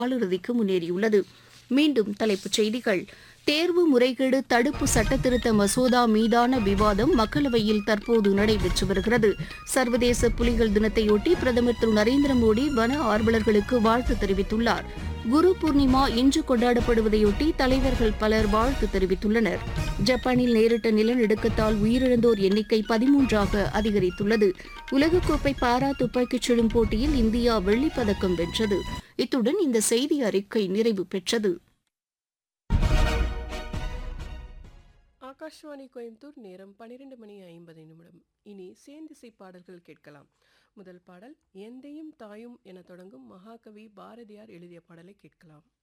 காலிறுதிக்கு முன்னேறியுள்ளது மீண்டும் தலைப்புச் செய்திகள் தேர்வு முறைகேடு தடுப்பு சட்டத்திருத்த மசோதா மீதான விவாதம் மக்களவையில் தற்போது நடைபெற்று வருகிறது சர்வதேச புலிகள் தினத்தையொட்டி பிரதமர் திரு நரேந்திர மோடி வன ஆர்வலர்களுக்கு வாழ்த்து தெரிவித்துள்ளார் குரு பூர்ணிமா இன்று கொண்டாடப்படுவதையொட்டி தலைவர்கள் பலர் வாழ்த்து தெரிவித்துள்ளனர் ஜப்பானில் நேரிட்ட நிலநடுக்கத்தால் உயிரிழந்தோர் எண்ணிக்கை பதிமூன்றாக அதிகரித்துள்ளது உலகக்கோப்பை பாரா துப்பாக்கிச் சுடும் போட்டியில் இந்தியா வெள்ளிப் பதக்கம் வென்றது இத்துடன் இந்த செய்தி அறிக்கை நிறைவு பெற்றது ஆகாஷ்வாணி கோயம்புத்தூர் நேரம் பன்னிரெண்டு மணி ஐம்பது நிமிடம் இனி சேந்திசை பாடல்கள் கேட்கலாம் முதல் பாடல் எந்தையும் தாயும் என தொடங்கும் மகாகவி பாரதியார் எழுதிய பாடலை கேட்கலாம்